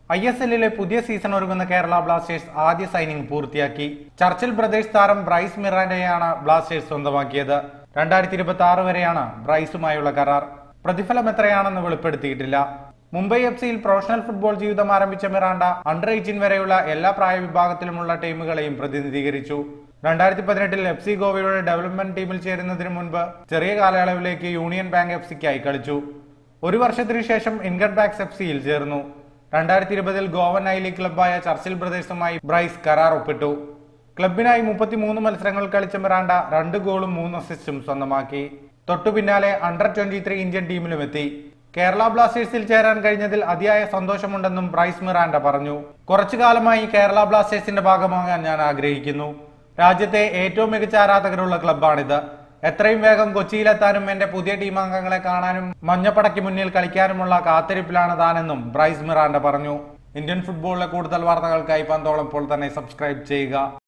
I S എല്ലിലെ പുതിയ season ഒരുങ്ങുന്ന Kerala Blasters ആദ്യ സൈനിങ് പൂർത്തിയാക്കി ചർച്ചിൽ ബ്രദേഴ്സ് താരം ബ്രൈസ് മിറാൻഡയെയാണ് ബ്ലാസ്റ്റേഴ്സ് സ്വന്തമാക്കിയത് രണ്ടായിരത്തി ഇരുപത്തി ആറ് വരെയാണ് ബ്രൈസുമായുള്ള കരാർ പ്രതിഫലം എത്രയാണെന്ന് വെളിപ്പെടുത്തിയിട്ടില്ല മുംബൈ എഫ് സിയിൽ പ്രൊഫഷണൽ ഫുട്ബോൾ ജീവിതം ആരംഭിച്ച മിറാണ്ട അണ്ടർ എയ്റ്റീൻ വരെയുള്ള എല്ലാ പ്രായ വിഭാഗത്തിലുമുള്ള ടീമുകളെയും പ്രതിനിധീകരിച്ചു രണ്ടായിരത്തി പതിനെട്ടിൽ എഫ് സി ഗോവയുടെ ഡെവലപ്മെന്റ് ടീമിൽ ചേരുന്നതിന് മുൻപ് ചെറിയ കാലയളവിലേക്ക് യൂണിയൻ ബാങ്ക് എഫ് സിക്കായി കളിച്ചു ഒരു വർഷത്തിനു ശേഷം ഇൻകട്ട് ബാക്സ് എഫ് സിയിൽ ചേർന്നു രണ്ടായിരത്തി ഇരുപതിൽ ഗോവൻ ഐ ലീഗ് ക്ലബായ ചർച്ചിൽ ബ്രദേഴ്സുമായി ബ്രൈസ് കരാർ ഒപ്പിട്ടു ക്ലബിനായി മുപ്പത്തിമൂന്ന് മത്സരങ്ങൾ കളിച്ച മിറാണ്ട രണ്ട് ഗോളും മൂന്ന് അസിസ്റ്റും സ്വന്തമാക്കി തൊട്ടു പിന്നാലെ അണ്ടർ ട്വന്റി ത്രീ ഇന്ത്യൻ ടീമിലും എത്തി കേരള ബ്ലാസ്റ്റേഴ്സിൽ ചേരാൻ കഴിഞ്ഞതിൽ അതിയായ സന്തോഷമുണ്ടെന്നും ബ്രൈസ് മിറാൻഡ പറഞ്ഞു കുറച്ചു കാലമായി കേരള ബ്ലാസ്റ്റേഴ്സിന്റെ ഭാഗമാകാൻ ഞാൻ ആഗ്രഹിക്കുന്നു രാജ്യത്തെ ഏറ്റവും മികച്ച ആരാധകരുള്ള ക്ലബ്ബാണിത് എത്രയും വേഗം കൊച്ചിയിലെത്താനും എന്റെ പുതിയ ടീം അംഗങ്ങളെ കാണാനും മഞ്ഞപ്പടയ്ക്ക് മുന്നിൽ കളിക്കാനുമുള്ള കാത്തിരിപ്പിലാണ് താനെന്നും ബ്രൈസ് മിറാൻഡ പറഞ്ഞു ഇന്ത്യൻ ഫുട്ബോളിലെ കൂടുതൽ വാർത്തകൾക്കായി പന്തോളം ഇപ്പോൾ തന്നെ സബ്സ്ക്രൈബ് ചെയ്യുക